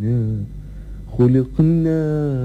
إنا خلقنا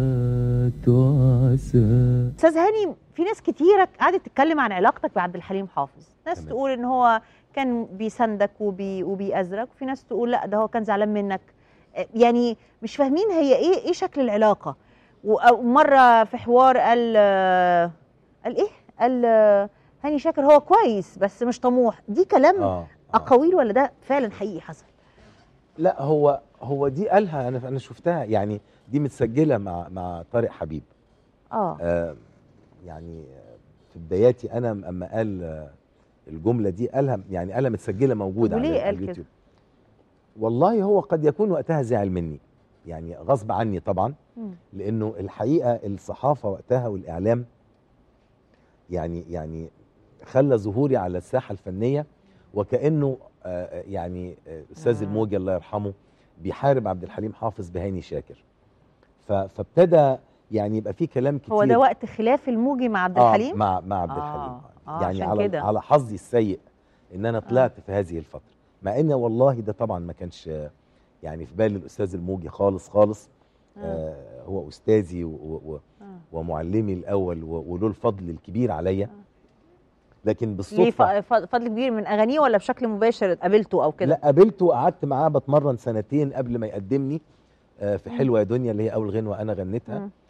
تعسى استاذ هاني في ناس كتيره قعدت تتكلم عن علاقتك بعبد الحليم حافظ ناس تمام. تقول ان هو كان بيساندك وبي وبيأزرك وفي ناس تقول لا ده هو كان زعلان منك آه، يعني مش فاهمين هي ايه ايه شكل العلاقه ومره في حوار قال آه، قال ايه قال آه، هاني شاكر هو كويس بس مش طموح دي كلام اه آه. اقاويل ولا ده فعلا حقيقي حصل لا هو هو دي قالها انا انا شفتها يعني دي متسجله مع مع طارق حبيب اه آه يعني آه، في بداياتي انا اما قال آه، الجمله دي قالها يعني قالها متسجله موجوده وليه على قال كده؟ اليوتيوب والله هو قد يكون وقتها زعل مني يعني غصب عني طبعا مم. لانه الحقيقه الصحافه وقتها والاعلام يعني يعني خلى ظهوري على الساحه الفنيه وكانه آه، يعني آه، استاذ آه. الموجي الله يرحمه بيحارب عبد الحليم حافظ بهاني شاكر ف- فابتدى يعني يبقى في كلام كتير هو ده وقت خلاف الموجي مع عبد آه، الحليم مع مع عبد آه، الحليم آه، يعني عشان على كده. على حظي السيء ان انا طلعت في هذه الفتره مع ان والله ده طبعا ما كانش آه، يعني في بال الاستاذ الموجي خالص خالص آه. آه هو استاذي و و آه. ومعلمي الاول و- وله الفضل الكبير عليا لكن ليه بالصدفه ف- ف- فضل كبير من اغانيه ولا بشكل مباشر قابلته او كده لا قابلته وقعدت معاه بتمرن سنتين قبل ما يقدمني آه، في حلوه يا دنيا اللي هي اول غنوه انا غنيتها مم.